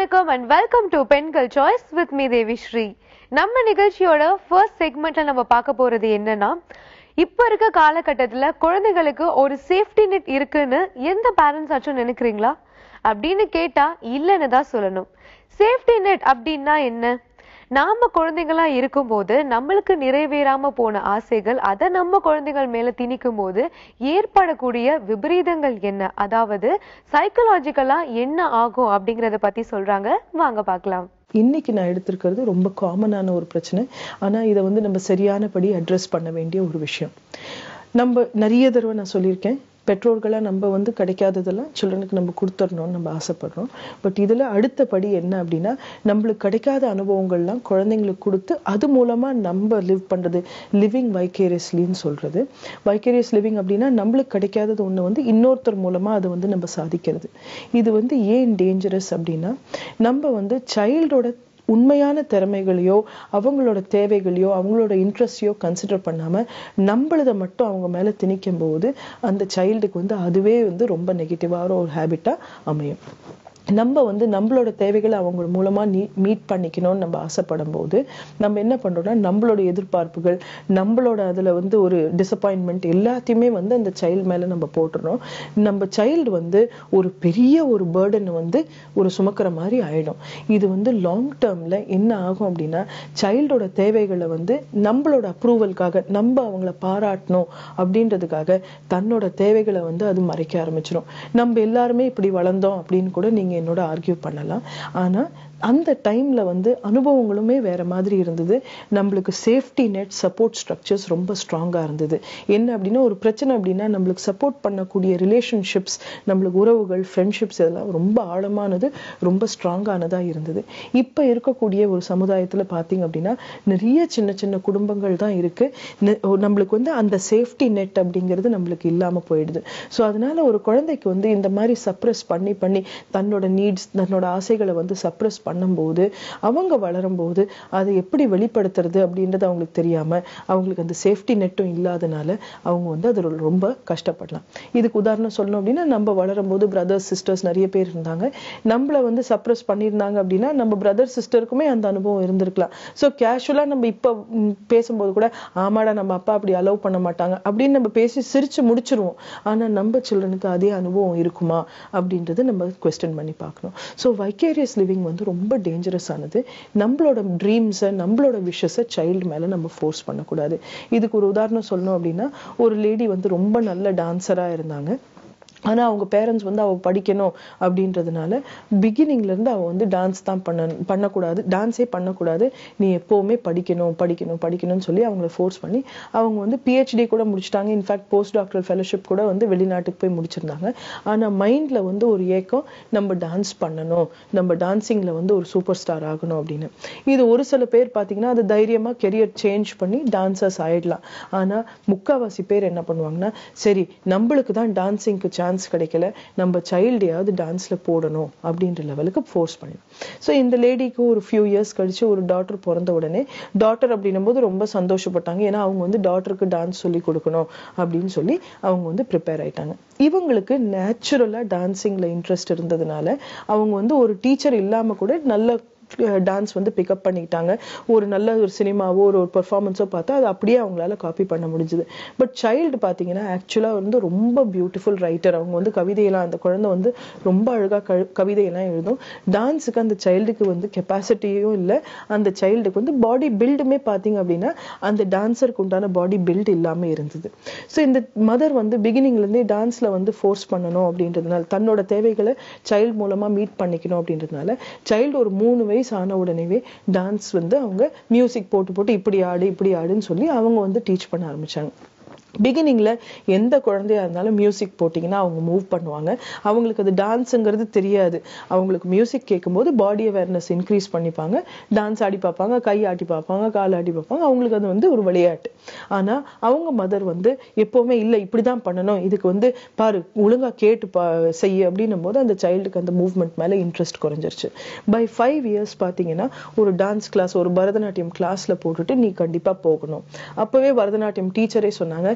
வணக்கம் and welcome to பெண்கள் choice with me Devi Sri நம்ம நிகழ்ச்சியோட ஃபர்ஸ்ட் செக்மெண்ட்ல நம்ம பார்க்க போறது என்னன்னா இப்ப இருக்க காலகட்டத்துல குழந்தைகளுக்கு ஒரு சேஃப்டி நெட் இருக்குன்னு எந்த பேரண்ட்ஸ் ஆச்சும் நினைக்கிறீங்களா அப்படின்னு கேட்டா இல்லைன்னு தான் சொல்லணும் சேஃப்டி நெட் அப்படின்னா என்ன நாம குழந்தைங்களா இருக்கும்போது நம்மளுக்கு நிறைவேறாம போன ஆசைகள் அதை நம்ம குழந்தைகள் மேல திணிக்கும் போது ஏற்படக்கூடிய விபரீதங்கள் என்ன அதாவது சைக்கலாஜிக்கலா என்ன ஆகும் அப்படிங்கறத பத்தி சொல்றாங்க வாங்க பார்க்கலாம் இன்னைக்கு நான் எடுத்திருக்கிறது ரொம்ப காமனான ஒரு பிரச்சனை ஆனா இதை வந்து நம்ம சரியானபடி அட்ரஸ் பண்ண வேண்டிய ஒரு விஷயம் நம்ம நிறைய தடவை நான் சொல்லியிருக்கேன் பெற்றோர்களா நம்ம வந்து கிடைக்காததெல்லாம் சில்ட்ரனுக்கு நம்ம கொடுத்துடணும்னு நம்ம ஆசைப்படுறோம் பட் இதுல அடுத்த படி என்ன அப்படின்னா நம்மளுக்கு கிடைக்காத அனுபவங்கள்லாம் குழந்தைங்களுக்கு கொடுத்து அது மூலமா நம்ம லிவ் பண்றது லிவிங் வைக்கேரியஸ்லின்னு சொல்றது வைக்கேரியஸ் லிவிங் அப்படின்னா நம்மளுக்கு கிடைக்காதது ஒண்ணு வந்து இன்னொருத்தர் மூலமா அதை வந்து நம்ம சாதிக்கிறது இது வந்து ஏன் டேஞ்சரஸ் அப்படின்னா நம்ம வந்து சைல்டோட உண்மையான திறமைகளையோ அவங்களோட தேவைகளையோ அவங்களோட இன்ட்ரெஸ்டையோ கன்சிடர் பண்ணாம நம்மளதை மட்டும் அவங்க மேல திணிக்கும் போது அந்த சைல்டுக்கு வந்து அதுவே வந்து ரொம்ப நெகட்டிவான ஒரு ஹேபிட்டா அமையும் நம்ம வந்து நம்மளோட தேவைகளை அவங்க மூலமா நீ மீட் பண்ணிக்கணும்னு நம்ம ஆசைப்படும் போது நம்ம என்ன பண்றோம்னா நம்மளோட எதிர்பார்ப்புகள் நம்மளோட அதுல வந்து ஒரு டிசப்பாயின்மெண்ட் எல்லாத்தையுமே வந்து அந்த சைல்டு மேல நம்ம போட்டுறோம் நம்ம சைல்டு வந்து ஒரு பெரிய ஒரு பேர்டன் வந்து ஒரு சுமக்கிற மாதிரி ஆயிடும் இது வந்து லாங் டேர்ம்ல என்ன ஆகும் அப்படின்னா சைல்டோட தேவைகளை வந்து நம்மளோட அப்ரூவலுக்காக நம்ம அவங்கள பாராட்டணும் அப்படின்றதுக்காக தன்னோட தேவைகளை வந்து அது மறைக்க ஆரம்பிச்சிடும் நம்ம எல்லாருமே இப்படி வளர்ந்தோம் அப்படின்னு கூட நீங்க என்னோட ஆர்கியூ பண்ணலாம் ஆனா அந்த டைம்ல வந்து அனுபவங்களுமே வேற மாதிரி இருந்தது நம்மளுக்கு சேஃப்டி நெட் சப்போர்ட் ஸ்ட்ரக்சர்ஸ் ரொம்ப ஸ்ட்ராங்கா இருந்தது என்ன அப்படின்னா ஒரு பிரச்சனை அப்படின்னா நம்மளுக்கு சப்போர்ட் பண்ணக்கூடிய ரிலேஷன்ஷிப்ஸ் நம்மளுக்கு உறவுகள் ஃப்ரெண்ட்ஷிப்ஸ் இதெல்லாம் ரொம்ப ஆழமானது ரொம்ப ஸ்ட்ராங்கானதா இருந்தது இப்ப இருக்கக்கூடிய ஒரு சமுதாயத்துல பாத்தீங்க அப்படின்னா நிறைய சின்ன சின்ன குடும்பங்கள் தான் இருக்கு நெ- நம்மளுக்கு வந்து அந்த சேஃப்டி நெட் அப்படிங்கிறது நம்மளுக்கு இல்லாம போயிடுது ஸோ அதனால ஒரு குழந்தைக்கு வந்து இந்த மாதிரி சப்ரஸ் பண்ணி பண்ணி தன்னோட நீட்ஸ் தன்னோட ஆசைகளை வந்து சப்ரஸ் பண்ணும்போது அவங்க வளரும்போது அதை எப்படி வெளிப்படுத்துறது அப்படின்றது அவங்களுக்கு தெரியாம அவங்களுக்கு அந்த சேஃப்டி நெட்டும் இல்லாதனால அவங்க வந்து அது ரொம்ப கஷ்டப்படலாம் இதுக்கு உதாரணம் சொல்லணும் அப்படின்னா நம்ம வளரும்போது பிரதர்ஸ் சிஸ்டர்ஸ் நிறைய பேர் இருந்தாங்க நம்மள வந்து சப்ரஸ் பண்ணியிருந்தாங்க அப்படின்னா நம்ம பிரதர் சிஸ்டருக்குமே அந்த அனுபவம் இருந்திருக்கலாம் ஸோ கேஷுவலா நம்ம இப்போ ம், பேசும்போது கூட ஆமாடா நம்ம அப்பா அப்படி அலோவ் பண்ண மாட்டாங்க அப்படின்னு நம்ம பேசி சிரிச்சு முடிச்சிருவோம் ஆனா நம்ம சில்ட்ரனுக்கு அதே அனுபவம் இருக்குமா அப்படின்றது நம்ம கொஸ்டின் பண்ணி பார்க்கணும் ஸோ வைக்கேரியஸ் லிவிங் வந்து ரொம்ப டேஞ்சரஸ் ஆனது நம்மளோட ட்ரீம்ஸை நம்மளோட விஷஸை சைல்டு மேல நம்ம ஃபோர்ஸ் பண்ணக்கூடாது இதுக்கு ஒரு உதாரணம் சொல்லணும் அப்படின்னா ஒரு லேடி வந்து ரொம்ப நல்ல டான்சரா இருந்தாங்க ஆனா அவங்க பேரண்ட்ஸ் வந்து அவ படிக்கணும் அப்படின்றதுனால பிகினிங்ல இருந்து அவ வந்து டான்ஸ் தான் பண்ண பண்ணக்கூடாது டான்ஸே பண்ணக்கூடாது நீ எப்பவுமே படிக்கணும் படிக்கணும் படிக்கணும்னு சொல்லி அவங்கள ஃபோர்ஸ் பண்ணி அவங்க வந்து பிஹெச்டி கூட முடிச்சிட்டாங்க இன்ஃபேக்ட் போஸ்ட் டாக்டர் ஃபெலோஷிப் கூட வந்து வெளிநாட்டுக்கு போய் முடிச்சிருந்தாங்க ஆனா மைண்ட்ல வந்து ஒரு ஏக்கம் நம்ம டான்ஸ் பண்ணணும் நம்ம டான்சிங்ல வந்து ஒரு சூப்பர் ஸ்டார் ஆகணும் அப்படின்னு இது ஒரு சில பேர் பாத்தீங்கன்னா அது தைரியமா கெரியர் சேஞ்ச் பண்ணி டான்சர்ஸ் ஆயிடலாம் ஆனா முக்காவாசி பேர் என்ன பண்ணுவாங்கன்னா சரி நம்மளுக்கு தான் டான்சிங்க்கு சான்ஸ் கிடைக்கல நம்ம சைல்டையாவது டான்ஸ்ல போடணும் அப்படின்ற லெவலுக்கு ஃபோர்ஸ் பண்ணிடும் ஸோ இந்த லேடிக்கு ஒரு ஃபியூ இயர்ஸ் கழிச்சு ஒரு டாட்டர் பிறந்த உடனே டாட்டர் அப்படின்னும் போது ரொம்ப சந்தோஷப்பட்டாங்க ஏன்னா அவங்க வந்து டாட்டருக்கு டான்ஸ் சொல்லி கொடுக்கணும் அப்படின்னு சொல்லி அவங்க வந்து ப்ரிப்பேர் ஆயிட்டாங்க இவங்களுக்கு நேச்சுரலா டான்சிங்ல இன்ட்ரெஸ்ட் இருந்ததுனால அவங்க வந்து ஒரு டீச்சர் இல்லாம கூட நல்ல டான்ஸ் வந்து பிக்கப் பண்ணிக்கிட்டாங்க ஒரு நல்ல ஒரு சினிமாவோ ஒரு ஒரு பெர்ஃபார்மன்ஸோ பார்த்தா அது அப்படியே அவங்களால காப்பி பண்ண முடிஞ்சுது பட் சைல்டு பார்த்தீங்கன்னா ஆக்சுவலாக வந்து ரொம்ப பியூட்டிஃபுல் ரைட்டர் அவங்க வந்து கவிதையெல்லாம் அந்த குழந்தை வந்து ரொம்ப அழகா க கவிதையெல்லாம் எழுதும் டான்ஸுக்கு அந்த சைல்டுக்கு வந்து கெப்பாசிட்டியும் இல்லை அந்த சைல்டுக்கு வந்து பாடி பில்டுமே பார்த்தீங்க அப்படின்னா அந்த டான்ஸருக்கு உண்டான பாடி பில்ட் இல்லாம இருந்தது ஸோ இந்த மதர் வந்து beginningல இருந்தே டான்ஸ்ல வந்து ஃபோர்ஸ் பண்ணணும் அப்படின்றதுனால தன்னோட தேவைகளை சைல்டு மூலமா மீட் பண்ணிக்கணும் அப்படின்றதுனால சைல்டு ஒரு மூணு வயசு ஆன உடனேவே டான்ஸ் வந்து அவங்க மியூசிக் போட்டு போட்டு இப்படி ஆடு இப்படி ஆடுன்னு சொல்லி அவங்க வந்து டீச் பண்ண ஆரம்பிச்சாங்க பிகினிங்ல எந்த குழந்தையா இருந்தாலும் மியூசிக் போட்டிங்கன்னா அவங்க மூவ் பண்ணுவாங்க அவங்களுக்கு அது டான்ஸுங்கிறது தெரியாது அவங்களுக்கு மியூசிக் கேட்கும்போது பாடி அவேர்னஸ் இன்க்ரீஸ் பண்ணிப்பாங்க டான்ஸ் ஆடி பார்ப்பாங்க கை ஆட்டி பார்ப்பாங்க கால் ஆட்டி பார்ப்பாங்க அவங்களுக்கு அது வந்து ஒரு விளையாட்டு ஆனா அவங்க மதர் வந்து எப்பவுமே இல்லை இப்படிதான் பண்ணணும் இதுக்கு வந்து பாரு ஒழுங்கா கேட்டு பா செய்ய அப்படின்னும் போது அந்த சைல்டுக்கு அந்த மூவ்மெண்ட் மேல இன்ட்ரெஸ்ட் குறைஞ்சிருச்சு பை ஃபைவ் இயர்ஸ் பாத்தீங்கன்னா ஒரு டான்ஸ் கிளாஸ் ஒரு பரதநாட்டியம் கிளாஸ்ல போட்டுட்டு நீ கண்டிப்பா போகணும் அப்பவே பரதநாட்டியம் டீச்சரே சொன்னாங்க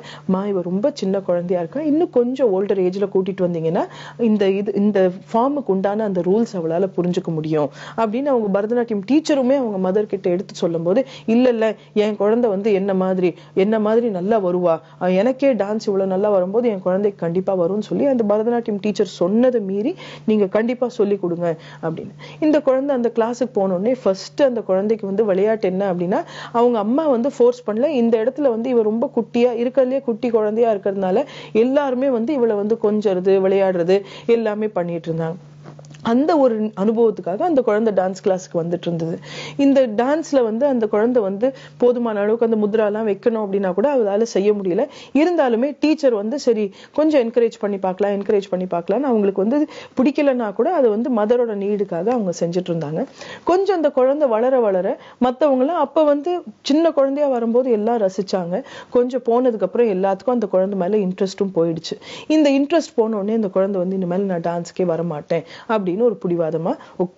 மா இவ ரொம்ப சின்ன குழந்தையா இருக்கா இன்னும் கொஞ்சம் ஓல்டர் ஏஜ்ல கூட்டிட்டு வந்தீங்கன்னா இந்த இது இந்த ஃபார்முக்கு உண்டான அந்த ரூல்ஸ் அவளால புரிஞ்சுக்க முடியும் அப்படின்னு அவங்க பரதநாட்டியம் டீச்சருமே அவங்க மதர் கிட்ட எடுத்து சொல்லும்போது இல்ல இல்ல என் குழந்தை வந்து என்ன மாதிரி என்ன மாதிரி நல்லா வருவா அஹ் எனக்கே டான்ஸ் இவ்வளவு நல்லா வரும்போது என் குழந்தைக்கு கண்டிப்பா வரும்னு சொல்லி அந்த பரதநாட்டியம் டீச்சர் சொன்னதை மீறி நீங்க கண்டிப்பா சொல்லி கொடுங்க அப்படின்னு இந்த குழந்தை அந்த கிளாஸுக்கு போனோடனே ஃபர்ஸ்ட் அந்த குழந்தைக்கு வந்து விளையாட்டு என்ன அப்படின்னா அவங்க அம்மா வந்து ஃபோர்ஸ் பண்ணல இந்த இடத்துல வந்து இவ ரொம்ப குட்டியா இருக்கிறதுலே குட்டி குழந்தையா இருக்கிறதுனால எல்லாருமே வந்து இவளை வந்து கொஞ்சறது விளையாடுறது எல்லாமே பண்ணிட்டு இருந்தாங்க அந்த ஒரு அனுபவத்துக்காக அந்த குழந்தை டான்ஸ் கிளாஸ்க்கு வந்துட்டு இருந்தது இந்த டான்ஸ்ல வந்து அந்த குழந்தை வந்து போதுமான அளவுக்கு அந்த முத்ராலாம் வைக்கணும் அப்படின்னா கூட அவளால செய்ய முடியல இருந்தாலுமே டீச்சர் வந்து சரி கொஞ்சம் என்கரேஜ் பண்ணி பார்க்கலாம் என்கரேஜ் பண்ணி பார்க்கலாம்னு அவங்களுக்கு வந்து பிடிக்கலன்னா கூட அது வந்து மதரோட நீடுக்காக அவங்க செஞ்சுட்டு இருந்தாங்க கொஞ்சம் அந்த குழந்தை வளர வளர மத்தவங்கலாம் அப்ப வந்து சின்ன குழந்தையா வரும்போது எல்லாம் ரசிச்சாங்க கொஞ்சம் போனதுக்கு அப்புறம் எல்லாத்துக்கும் அந்த குழந்தை மேல இன்ட்ரெஸ்ட்டும் போயிடுச்சு இந்த இன்ட்ரெஸ்ட் போன உடனே இந்த குழந்தை வந்து இனிமேல் நான் டான்ஸ்க்கே வர மாட்டேன் அப்படின்னு ஒரு பிடிவாதமா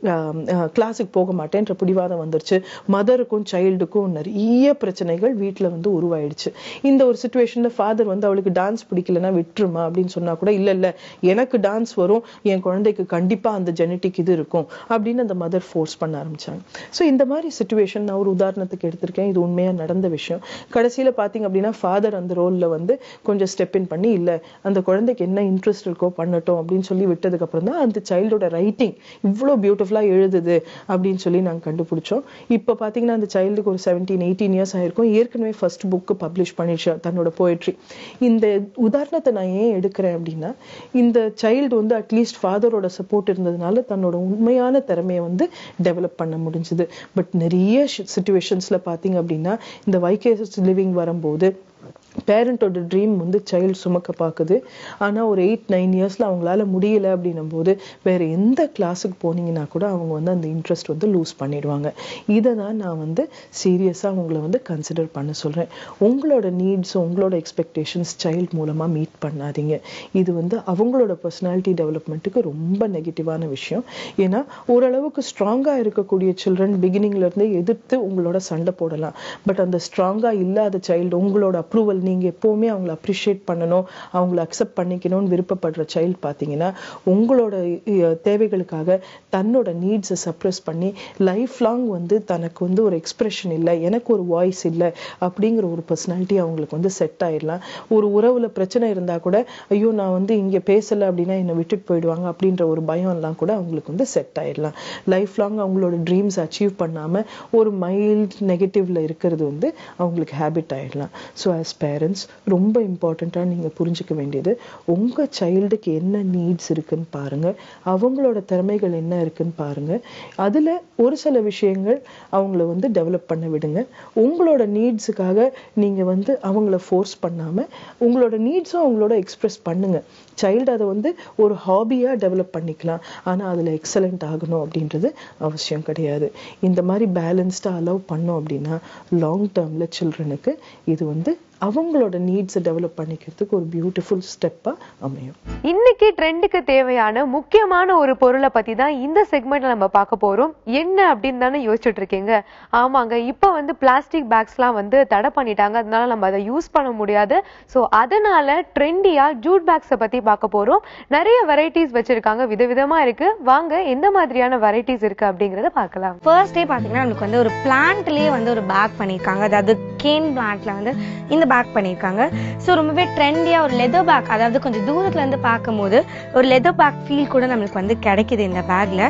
கிளாஸுக்கு போக மாட்டேன்ற பிடிவாதம் வந்துருச்சு மதருக்கும் சைல்டுக்கும் நிறைய பிரச்சனைகள் வீட்டுல வந்து உருவாயிடுச்சு இந்த ஒரு சுச்சுவேஷன்ல ஃபாதர் வந்து அவளுக்கு டான்ஸ் பிடிக்கலன்னா விட்டுருமா அப்படின்னு சொன்னா கூட இல்ல இல்ல எனக்கு டான்ஸ் வரும் என் குழந்தைக்கு கண்டிப்பா அந்த ஜெனட்டிக் இது இருக்கும் அப்படின்னு அந்த மதர் ஃபோர்ஸ் பண்ண ஆரம்பிச்சாங்க ஸோ இந்த மாதிரி சுச்சுவேஷன் நான் ஒரு உதாரணத்துக்கு எடுத்திருக்கேன் இது உண்மையா நடந்த விஷயம் கடைசியில பாத்தீங்க அப்படின்னா ஃபாதர் அந்த ரோல்ல வந்து கொஞ்சம் ஸ்டெப் இன் பண்ணி இல்ல அந்த குழந்தைக்கு என்ன இன்ட்ரெஸ்ட் இருக்கோ பண்ணட்டும் அப்படின்னு சொல்லி விட்டதுக்கு அப்புறம் தான் அந்த சைல்டோட ரைட்டிங் இவ்வளோ பியூட்டிஃபுல்லா எழுதுது அப்படின்னு சொல்லி நாங்க கண்டுபிடிச்சோம் இப்போ பாத்தீங்கன்னா அந்த சைல்டுக்கு ஒரு செவன்டீன் எயிட்டீன் இயர்ஸ் ஆயிருக்கும் ஏற்கனவே ஃபர்ஸ்ட் புக்கு பப்ளிஷ் பண்ணிடுச்சு தன்னோட போயிட்ரி இந்த உதாரணத்தை நான் ஏன் எடுக்கிறேன் அப்படின்னா இந்த சைல்டு வந்து அட்லீஸ்ட் ஃபாதரோட சப்போர்ட் இருந்ததுனால தன்னோட உண்மையான திறமையை வந்து டெவலப் பண்ண முடிஞ்சுது பட் நிறைய சுச்சுவேஷன்ஸ்ல பாத்தீங்க அப்படின்னா இந்த வைகேசஸ் லிவிங் வரும்போது பேரண்டோட ட்ரீம் வந்து சைல்டு சுமக்க பார்க்குது ஆனா ஒரு எயிட் நைன் இயர்ஸ்ல அவங்களால முடியல அப்படின்னும் போது வேற எந்த கிளாஸுக்கு போனீங்கன்னா கூட அவங்க வந்து அந்த இன்ட்ரெஸ்ட் வந்து லூஸ் பண்ணிடுவாங்க இதை தான் நான் வந்து சீரியஸா உங்களை வந்து கன்சிடர் பண்ண சொல்றேன் உங்களோட நீட்ஸ் உங்களோட எக்ஸ்பெக்டேஷன்ஸ் சைல்டு மூலமா மீட் பண்ணாதீங்க இது வந்து அவங்களோட பர்சனாலிட்டி டெவலப்மெண்ட்டுக்கு ரொம்ப நெகட்டிவான விஷயம் ஏன்னா ஓரளவுக்கு ஸ்ட்ராங்கா இருக்கக்கூடிய சில்ட்ரன் பிகினிங்ல இருந்தே எதிர்த்து உங்களோட சண்டை போடலாம் பட் அந்த ஸ்ட்ராங்கா இல்லாத சைல்டு உங்களோட அப்ரூவல் நீங்க எப்பவுமே அவங்கள அப்ரிஷியேட் பண்ணணும் அவங்கள அக்செப்ட் பண்ணிக்கணும்னு விருப்பப்படுற சைல்டு பார்த்தீங்கன்னா உங்களோட அஹ், தேவைகளுக்காக தன்னோட நீட்ஸை சப்ரஸ் பண்ணி லைஃப் லாங் வந்து தனக்கு வந்து ஒரு எக்ஸ்பிரஷன் இல்லை எனக்கு ஒரு வாய்ஸ் இல்லை அப்படிங்கிற ஒரு பர்சனாலிட்டி அவங்களுக்கு வந்து செட் ஆயிடலாம் ஒரு உறவுல பிரச்சனை இருந்தா கூட ஐயோ நான் வந்து இங்க பேசல அப்படின்னா என்னை விட்டுட்டு போயிடுவாங்க அப்படின்ற ஒரு பயம் எல்லாம் கூட அவங்களுக்கு வந்து செட் ஆயிடலாம் லைஃப் லாங் அவங்களோட ட்ரீம்ஸ் அச்சீவ் பண்ணாம ஒரு மைல்ட் நெகட்டிவ்ல இருக்கிறது வந்து அவங்களுக்கு ஹேபிட் ஆயிடலாம் ஸோ ஆஸ் பேரண்ட்ஸ் ரொம்ப இம்பார்ட்டண்ட்டாக நீங்கள் புரிஞ்சுக்க வேண்டியது உங்கள் சைல்டுக்கு என்ன நீட்ஸ் இருக்குன்னு பாருங்க அவங்களோட திறமைகள் என்ன இருக்குன்னு பாருங்க அதில் ஒரு சில விஷயங்கள் அவங்கள வந்து டெவலப் பண்ண விடுங்க உங்களோட நீட்ஸுக்காக நீங்கள் வந்து அவங்கள ஃபோர்ஸ் பண்ணாமல் உங்களோட நீட்ஸும் அவங்களோட எக்ஸ்பிரஸ் பண்ணுங்க சைல்டு அதை வந்து ஒரு ஹாபியாக டெவலப் பண்ணிக்கலாம் ஆனால் அதில் எக்ஸலண்ட் ஆகணும் அப்படின்றது அவசியம் கிடையாது இந்த மாதிரி பேலன்ஸ்டாக அலோவ் பண்ணோம் அப்படின்னா லாங் டேர்மில் சில்ட்ரனுக்கு இது வந்து அவங்களோட நீட்ஸை டெவலப் பண்ணிக்கிறதுக்கு ஒரு பியூட்டிஃபுல் ஸ்டெப்பாக அமையும் இன்னைக்கு ட்ரெண்டுக்கு தேவையான முக்கியமான ஒரு பொருளை பத்தி தான் இந்த செக்மெண்ட்ல நம்ம பார்க்க போறோம் என்ன அப்படின்னு தானே யோசிச்சுட்டு இருக்கீங்க ஆமாங்க இப்போ வந்து பிளாஸ்டிக் பேக்ஸ்லாம் வந்து தடை பண்ணிட்டாங்க அதனால நம்ம அதை யூஸ் பண்ண முடியாது ஸோ அதனால ட்ரெண்டியா ஜூட் பேக்ஸை பத்தி பார்க்க போறோம் நிறைய வெரைட்டிஸ் வச்சிருக்காங்க விதவிதமா இருக்கு வாங்க எந்த மாதிரியான வெரைட்டிஸ் இருக்கு அப்படிங்கறத பார்க்கலாம் ஃபர்ஸ்ட் டே பார்த்தீங்கன்னா நம்மளுக்கு வந்து ஒரு பிளான்ட்லேயே வந்து ஒரு பேக் பண்ணியிருக்காங்க அதாவது கேன் பிளான்ட்ல வந்து இந்த பேக் பண்ணியிருக்காங்க ஸோ ரொம்பவே ட்ரெண்டியாக ஒரு லெதர் பேக் அதாவது கொஞ்சம் தூரத்துல இருந்து பார்க்கும்போது ஒரு லெதர் பேக் ஃபீல் கூட நம்மளுக்கு வந்து கிடைக்குது இந்த பேக்ல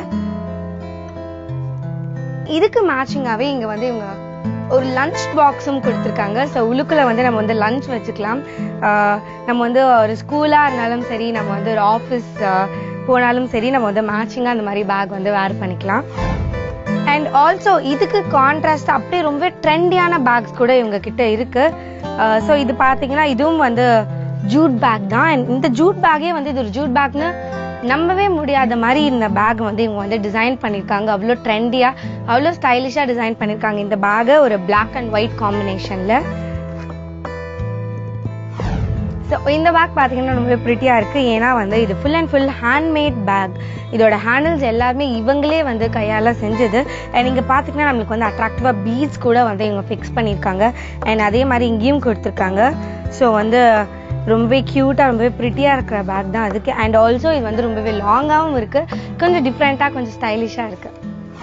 இதுக்கு மேட்சிங்காகவே இங்கே வந்து இவங்க ஒரு லஞ்ச் பாக்ஸும் கொடுத்துருக்காங்க ஸோ உள்ளுக்குள்ள வந்து நம்ம வந்து லஞ்ச் வச்சுக்கலாம் ஆஹ் நம்ம வந்து ஒரு ஸ்கூலாக இருந்தாலும் சரி நம்ம வந்து ஒரு ஆஃபீஸ் போனாலும் சரி நம்ம வந்து மேட்சிங்காக அந்த மாதிரி பேக் வந்து வேர் பண்ணிக்கலாம் அண்ட் ஆல்சோ இதுக்கு கான்ட்ராஸ்ட் அப்படியே ரொம்ப ட்ரெண்டியான பேக்ஸ் கூட இவங்க கிட்ட இருக்கு ஸோ இது பார்த்தீங்கன்னா இதுவும் வந்து ஜூட் பேக் தான் And இந்த ஜூட் பேக்கே வந்து இது ஒரு ஜூட் பேக்னு நம்பவே முடியாத மாதிரி இந்த பேக் வந்து இவங்க வந்து டிசைன் பண்ணியிருக்காங்க அவ்வளோ ட்ரெண்டியாக அவ்வளோ ஸ்டைலிஷாக டிசைன் பண்ணியிருக்காங்க இந்த பேக்கை ஒரு Black அண்ட் ஒயிட் காம்பினேஷனில் ஸோ இந்த பேக் பார்த்தீங்கன்னா ரொம்பவே ப்ரிட்டியாக இருக்குது ஏன்னா வந்து இது full and full handmade bag இதோட ஹேண்டில்ஸ் எல்லாருமே இவங்களே வந்து கையால் செஞ்சது அண்ட் இங்கே பார்த்தீங்கன்னா நம்மளுக்கு வந்து அட்ராக்டிவாக பீட்ஸ் கூட வந்து இவங்க ஃபிக்ஸ் பண்ணியிருக்காங்க அண்ட் அதே மாதிரி இங்கேயும் கொடுத்துருக்காங்க ஸோ வந்து ரொம்பவே க்யூட்டாக ரொம்பவே ப்ரிட்டியாக இருக்கிற பேக் தான் அதுக்கு அண்ட் ஆல்சோ இது வந்து ரொம்பவே லாங்காகவும் இருக்குது கொஞ்சம் டிஃப்ரெண்ட்டாக கொஞ்சம் ஸ்டைலிஷாக இருக்குது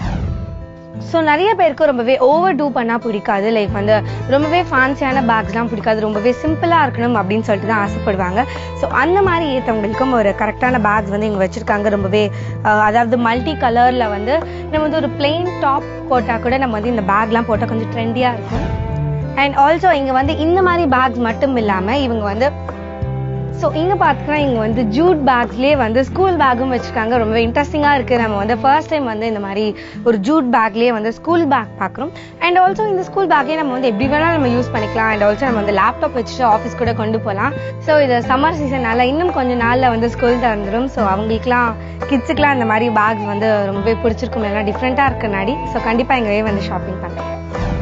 ஸோ நிறைய பேருக்கு ரொம்பவே ஓவர் டூ பண்ணால் பிடிக்காது லைக் வந்து ரொம்பவே ஃபேன்சியான பேக்ஸ்லாம் பிடிக்காது ரொம்பவே சிம்பிளாக இருக்கணும் அப்படின்னு சொல்லிட்டு தான் ஆசைப்படுவாங்க ஸோ அந்த மாதிரி ஏற்றவங்களுக்கும் ஒரு கரெக்டான பேக்ஸ் வந்து இங்கே வச்சுருக்காங்க ரொம்பவே அஹ், அதாவது மல்டி கலரில் வந்து நம்ம வந்து ஒரு பிளெயின் டாப் போட்டால் கூட நம்ம வந்து இந்த பேக்லாம் போட்டால் கொஞ்சம் ட்ரெண்டியாக இருக்கும் அண்ட் ஆல்சோ இங்கே வந்து இந்த மாதிரி பேக்ஸ் மட்டும் இல்லாமல் இவங்க வந்து ஸோ இங்கே பார்த்தீங்கன்னா இங்கே வந்து ஜூட் பேக்ஸ்லேயே வந்து ஸ்கூல் பேக்கும் வச்சுருக்காங்க ரொம்ப இன்ட்ரெஸ்டிங்காக இருக்குது நம்ம வந்து ஃபர்ஸ்ட் டைம் வந்து இந்த மாதிரி ஒரு ஜூட் பேக்லேயே வந்து ஸ்கூல் பேக் பார்க்குறோம் அண்ட் ஆல்சோ இந்த ஸ்கூல் பேக்கே நம்ம வந்து எப்படி வேணாலும் நம்ம யூஸ் பண்ணிக்கலாம் அண்ட் ஆல்சோ நம்ம வந்து லேப்டாப் வச்சுட்டு ஆஃபீஸ் கூட கொண்டு போகலாம் ஸோ இது சம்மர் சீசனால இன்னும் கொஞ்சம் நாளில் வந்து ஸ்கூல் திறந்துடும் ஸோ அவங்களுக்குலாம் கிட்ஸுக்குலாம் இந்த மாதிரி பேக்ஸ் வந்து ரொம்பவே பிடிச்சிருக்கும் எல்லாம் டிஃப்ரெண்ட்டாக இருக்கனாடி ஸோ கண்டிப்பாக இங்கேயே வந்து ஷாப்பிங் பண்ணுறேன்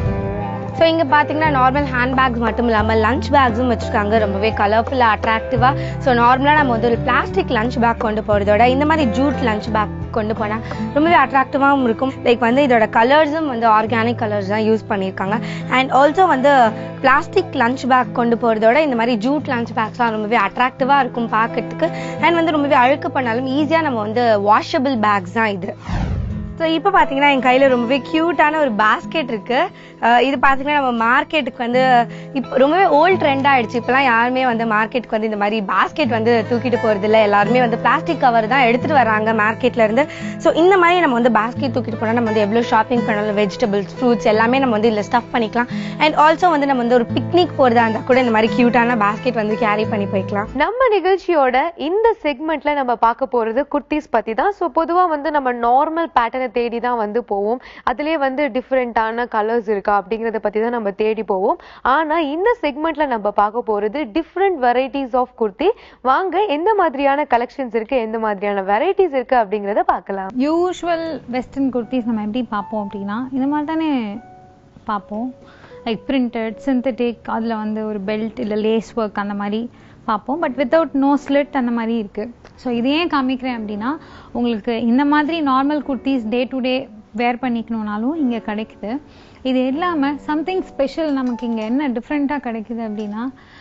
ஸோ இங்கே பார்த்தீங்கன்னா நார்மல் ஹேண்ட் பேக்ஸ் மட்டும் இல்லாமல் லஞ்ச் பேக்ஸும் வச்சுருக்காங்க ரொம்பவே கலர்ஃபுல்லாக அட்ராக்டிவாக ஸோ நார்மலாக நம்ம வந்து ஒரு பிளாஸ்டிக் லஞ்ச் பேக் கொண்டு போகிறதோட இந்த மாதிரி ஜூட் லஞ்ச் பேக் கொண்டு போனால் ரொம்பவே அட்ராக்டிவாகவும் இருக்கும் லைக் வந்து இதோட கலர்ஸும் வந்து ஆர்கானிக் கலர்ஸ் தான் யூஸ் பண்ணியிருக்காங்க அண்ட் ஆல்சோ வந்து பிளாஸ்டிக் லஞ்ச் பேக் கொண்டு போகிறதோட இந்த மாதிரி ஜூட் லஞ்ச் பேக்ஸ்லாம் ரொம்பவே அட்ராக்டிவாக இருக்கும் பார்க்கறதுக்கு அண்ட் வந்து ரொம்பவே அழுக்கு பண்ணாலும் ஈஸியாக நம்ம வந்து வாஷபிள் பேக்ஸ் தான் இது ஸோ இப்போ பார்த்தீங்கன்னா என் கையில் ரொம்பவே க்யூட்டான ஒரு பாஸ்கெட் இருக்கு அஹ் இது பார்த்தீங்கன்னா நம்ம மார்க்கெட்டுக்கு வந்து இப்போ ரொம்பவே ஓல்ட் ட்ரெண்ட் ஆயிடுச்சு இப்போலாம் யாருமே வந்து மார்க்கெட்டுக்கு வந்து இந்த மாதிரி பாஸ்கெட் வந்து தூக்கிட்டு போறது இல்ல எல்லாருமே வந்து பிளாஸ்டிக் கவர் தான் எடுத்துட்டு வராங்க மார்க்கெட்ல இருந்து ஸோ இந்த மாதிரி நம்ம வந்து பாஸ்கெட் தூக்கிட்டு போனால் நம்ம வந்து எவ்வளோ ஷாப்பிங் பண்ணாலும் வெஜிடபிள்ஸ் ஃப்ரூட்ஸ் எல்லாமே நம்ம வந்து இதில் ஸ்டஃப் பண்ணிக்கலாம் அண்ட் ஆல்சோ வந்து நம்ம வந்து ஒரு பிக்னிக் போகிறதா இருந்தால் கூட இந்த மாதிரி க்யூட்டான பாஸ்கெட் வந்து கேரி பண்ணி போய்க்கலாம் நம்ம நிகழ்ச்சியோட இந்த செக்மெண்ட்ல நம்ம பார்க்க போறது குர்த்திஸ் பத்தி தான் ஸோ பொதுவா வந்து நம்ம நார்மல் பேட்டர்னை தேடி தான் வந்து போவோம் அதுலயே வந்து டிஃப்ரெண்டான கலர்ஸ் இருக்கா அப்படிங்கறத பத்தி தான் நம்ம தேடி போவோம் ஆனா இந்த செக்மெண்ட்ல நம்ம பார்க்க போறது டிஃப்ரெண்ட் வெரைட்டிஸ் ஆஃப் குர்த்தி வாங்க எந்த மாதிரியான கலெக்ஷன்ஸ் இருக்கு எந்த மாதிரியான வெரைட்டிஸ் இருக்கு அப்படிங்கறத பார்க்கலாம் யூஷுவல் வெஸ்டர்ன் குர்த்திஸ் நம்ம எப்படி பார்ப்போம் அப்படின்னா இந்த மாதிரி தானே பார்ப்போம் லைக் பிரிண்டட் சிந்தட்டிக் அதில் வந்து ஒரு பெல்ட் இல்லை லேஸ் ஒர்க் அந்த மாதிரி பார்ப்போம் பட் வித்தவுட் நோ ஸ்லிட் அந்த மாதிரி இருக்குது ஸோ இது ஏன் காமிக்கிறேன் அப்படின்னா உங்களுக்கு இந்த மாதிரி normal kurtis day to day wear பண்ணிக்கணும்னாலும் இங்கே கிடைக்குது இது இல்லாமல் சம்திங் ஸ்பெஷல் நமக்கு இங்கே என்ன டிஃப்ரெண்ட்டாக கிடைக்குது அப்படின்னா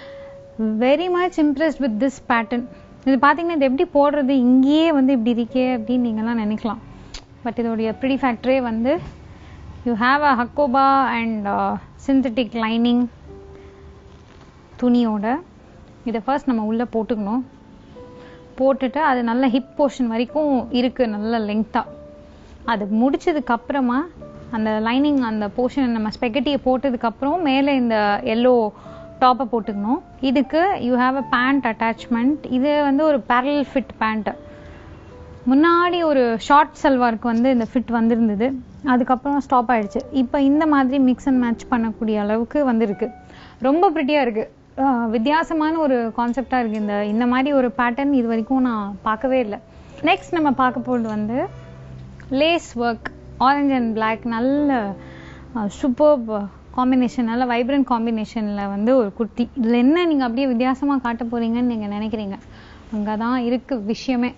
very much impressed with this pattern இது பார்த்தீங்கன்னா இது எப்படி போடுறது இங்கேயே வந்து இப்படி இருக்கே அப்படின்னு நீங்கள்லாம் நினைக்கலாம் பட் இதோடைய ப்ரிடி ஃபேக்டரே வந்து you have a hakoba and synthetic lining துணியோட இதை ஃபர்ஸ்ட் நம்ம உள்ளே போட்டுக்கணும் போட்டுட்டு அது நல்ல ஹிப் போர்ஷன் வரைக்கும் இருக்குது நல்ல லெங்க்த்தாக அது முடிச்சதுக்கு அப்புறமா அந்த லைனிங் அந்த போர்ஷன் நம்ம ஸ்பெகட்டியை போட்டதுக்கப்புறம் மேலே இந்த எல்லோ டாப்பை போட்டுக்கணும் இதுக்கு you have a pant attachment இது வந்து ஒரு பேரல் ஃபிட் பேண்ட்டு முன்னாடி ஒரு ஷார்ட் சல்வாருக்கு வந்து இந்த ஃபிட் வந்திருந்தது அதுக்கப்புறம் ஸ்டாப் ஆயிடுச்சு இப்போ இந்த மாதிரி மிக்ஸ் அண்ட் மேட்ச் பண்ணக்கூடிய அளவுக்கு வந்திருக்கு ரொம்ப ப்ரிட்டியாக இருக்குது வித்தியாசமான ஒரு கான்செப்டாக இருக்குது இந்த இந்த மாதிரி ஒரு பேட்டர்ன் இது வரைக்கும் நான் பார்க்கவே இல்லை நெக்ஸ்ட் நம்ம பார்க்க போகிறது வந்து lace work orange and black நல்ல சூப்பர் காம்பினேஷன் நல்ல வைப்ரண்ட் காம்பினேஷனில் வந்து ஒரு குர்த்தி இதில் என்ன நீங்கள் அப்படியே வித்தியாசமாக காட்ட போகிறீங்கன்னு நீங்கள் நினைக்கிறீங்க அங்கே தான் இருக்குது விஷயமே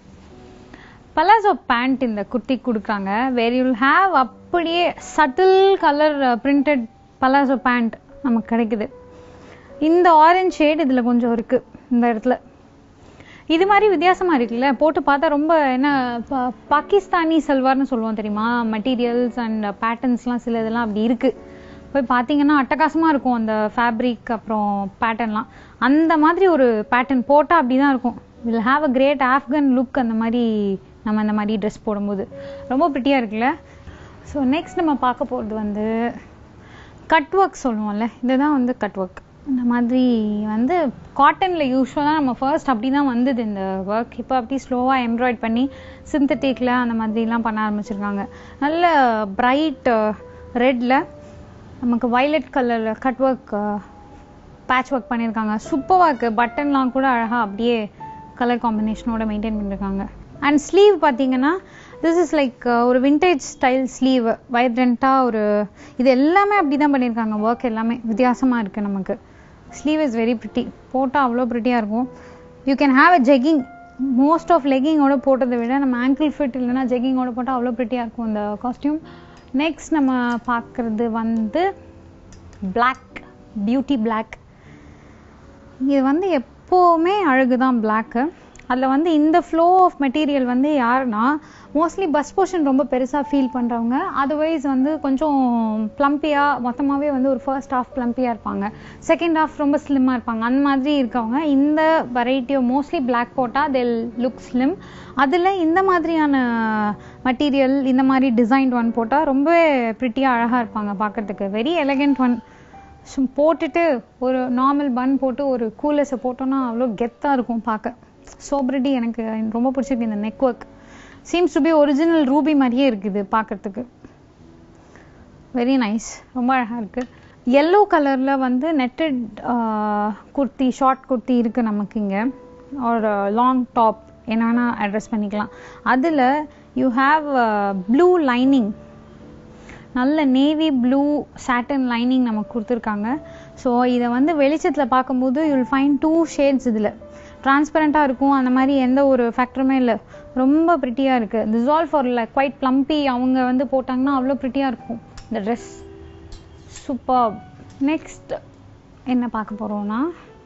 பலாசோ பேண்ட் இந்த குர்த்தி கொடுக்குறாங்க வேர் யூல் ஹாவ் அப்படியே subtle colour printed palazzo pant நமக்கு கிடைக்குது இந்த ஆரஞ்ச் ஷேட் இதில் கொஞ்சம் இருக்குது இந்த இடத்துல இது மாதிரி வித்தியாசமா இருக்குல்ல போட்டு பார்த்தா ரொம்ப என்ன பா- பாகிஸ்தானி சல்வார்னு சொல்லுவோம் தெரியுமா மெட்டீரியல்ஸ் அண்ட் பேட்டர்ன்ஸ்லாம் சில இதெல்லாம் அப்படி இருக்கு போய் பார்த்தீங்கன்னா அட்டகாசமா இருக்கும் அந்த ஃபேப்ரிக் அப்புறம் பேட்டர்ன்லாம் அந்த மாதிரி ஒரு பேட்டர்ன் போட்டால் அப்படி தான் இருக்கும் will have a great Afghan look அந்த மாதிரி நம்ம அந்த மாதிரி ட்ரெஸ் போடும்போது ரொம்ப ப்ரிட்டியாக இருக்குல்ல ஸோ நெக்ஸ்ட் நம்ம பார்க்க போகிறது வந்து கட் ஒர்க் சொல்லுவோம்ல இதுதான் வந்து கட் ஒர்க் இந்த மாதிரி வந்து காட்டனில் யூஸ்வலாக நம்ம ஃபர்ஸ்ட் அப்படி தான் வந்தது இந்த ஒர்க் இப்போ அப்படி ஸ்லோவாக எம்ப்ராய்ட் பண்ணி சிந்தட்டிக்கில் அந்த மாதிரிலாம் பண்ண ஆரம்பிச்சிருக்காங்க நல்ல பிரைட் ரெட்டில் நமக்கு வயலட் கலரில் கட் ஒர்க் பேட்ச் ஒர்க் பண்ணியிருக்காங்க சூப்பராக இருக்குது பட்டன்லாம் கூட அழகாக அப்படியே கலர் காம்பினேஷனோட மெயின்டைன் பண்ணியிருக்காங்க அண்ட் ஸ்லீவ் பார்த்தீங்கன்னா திஸ் இஸ் லைக் ஒரு விண்டேஜ் ஸ்டைல் ஸ்லீவ் வைப்ரண்ட்டாக ஒரு இது எல்லாமே அப்படி தான் பண்ணியிருக்காங்க ஒர்க் எல்லாமே வித்தியாசமாக இருக்குது நமக்கு ஸ்லீவ் இஸ் வெரி பிரிட்டி போட்டால் அவ்வளோ ப்ரிட்டியாக இருக்கும் you can have a jegging most of லெக்கிங்கோட போட்டதை விட நம்ம ஆங்கிள் ஃபிட் இல்லைன்னா ஜெக்கிங்கோட போட்டால் அவ்வளோ ப்ரிட்டியாக இருக்கும் இந்த காஸ்டியூம் நெக்ஸ்ட் நம்ம பார்க்குறது வந்து பிளாக் பியூட்டி பிளாக் இது வந்து எப்போவுமே அழகு தான் பிளாக்கு அதில் வந்து இந்த ஃப்ளோ ஆஃப் மெட்டீரியல் வந்து யாருன்னா மோஸ்ட்லி பஸ் போர்ஷன் ரொம்ப பெருசாக ஃபீல் பண்ணுறவங்க அதர்வைஸ் வந்து கொஞ்சம் ப்ளம்பியாக மொத்தமாகவே வந்து ஒரு ஃபர்ஸ்ட் ஹாஃப் ப்ளம்பியாக இருப்பாங்க செகண்ட் ஹாஃப் ரொம்ப ஸ்லிம்மாக இருப்பாங்க அந்த மாதிரி இருக்கவங்க இந்த வெரைட்டியோ மோஸ்ட்லி பிளாக் போட்டால் தெல் லுக் ஸ்லிம் அதில் இந்த மாதிரியான மெட்டீரியல் இந்த மாதிரி டிசைன்ட் ஒன் போட்டால் ரொம்ப ப்ரிட்டியாக அழகாக இருப்பாங்க பார்க்கறதுக்கு வெரி எலகண்ட் ஒன் சும் போட்டுட்டு ஒரு நார்மல் பன் போட்டு ஒரு கூலர்ஸை போட்டோன்னா அவ்வளோ கெத்தாக இருக்கும் பார்க்க சோப்ரிட்டி எனக்கு ரொம்ப பிடிச்சிருக்கு இந்த neck work seems to be original ruby மாதிரியே இருக்குது பார்க்கறதுக்கு வெரி நைஸ் ரொம்ப அழகாக இருக்குது எல்லோ கலரில் வந்து நெட்டட் குர்த்தி ஷார்ட் குர்த்தி இருக்குது நமக்கு இங்கே ஒரு லாங் டாப் என்ன வேணால் அட்ரஸ் பண்ணிக்கலாம் அதில் யூ ஹாவ் ப்ளூ லைனிங் நல்ல நேவி ப்ளூ சாட்டன் லைனிங் நமக்கு கொடுத்துருக்காங்க ஸோ இதை வந்து வெளிச்சத்தில் பார்க்கும்போது யூல் ஃபைன் டூ ஷேட்ஸ் இதில் டிரான்ஸ்பரண்ட்டாக இருக்கும் அந்த மாதிரி எந்த ஒரு ஃபேக்டருமே இல்லை ரொம்ப ப்ரிட்டியாக இருக்குது this all for like quite plumpy அவங்க வந்து போட்டாங்கன்னா அவ்வளோ ப்ரிட்டியாக இருக்கும் இந்த ட்ரெஸ் சூப்பர் நெக்ஸ்ட் என்ன பார்க்க போகிறோன்னா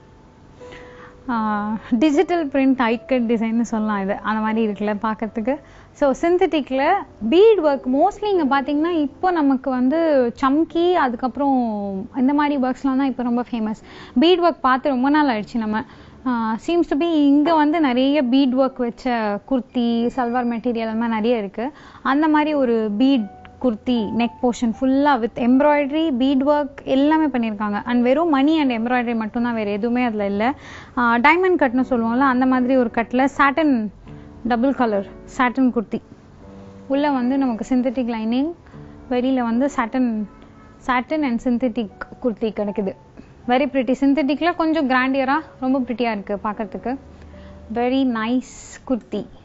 டிஜிட்டல் பிரிண்ட் ஐக்கட் டிசைன்னு சொல்லலாம் இது அந்த மாதிரி இருக்குல்ல பார்க்கறதுக்கு ஸோ சிந்தட்டிக்கில் பீட் ஒர்க் மோஸ்ட்லி இங்கே பார்த்தீங்கன்னா இப்போ நமக்கு வந்து சம்கி அதுக்கப்புறம் இந்த மாதிரி ஒர்க்ஸ்லாம் தான் இப்போ ரொம்ப ஃபேமஸ் பீட் ஒர்க் பார்த்து ரொம்ப நாள் ஆயிடுச்சு நம்ம சீம்ஸ் டு பி இங்கே வந்து நிறைய பீட் ஒர்க் வச்ச குர்த்தி சல்வார் மெட்டீரியல் அந்த மாதிரி நிறைய இருக்குது அந்த மாதிரி ஒரு பீட் குர்த்தி நெக் போர்ஷன் ஃபுல்லாக வித் எம்ப்ராய்டரி பீட் ஒர்க் எல்லாமே பண்ணியிருக்காங்க அண்ட் வெறும் மணி அண்ட் எம்ப்ராய்டரி மட்டும்தான் வேறு எதுவுமே அதில் இல்லை டைமண்ட் கட்னு சொல்லுவோம்ல அந்த மாதிரி ஒரு கட்டில் satin double colour satin kurti உள்ளே வந்து நமக்கு சிந்தட்டிக் லைனிங் வெளியில் வந்து satin satin and synthetic kurti கிடைக்குது வெரி ப்ரிட்டி சிந்தட்டிக்கில் கொஞ்சம் கிராண்டியராக ரொம்ப ப்ரிட்டியாக இருக்குது பார்க்கறதுக்கு வெரி நைஸ் குர்த்தி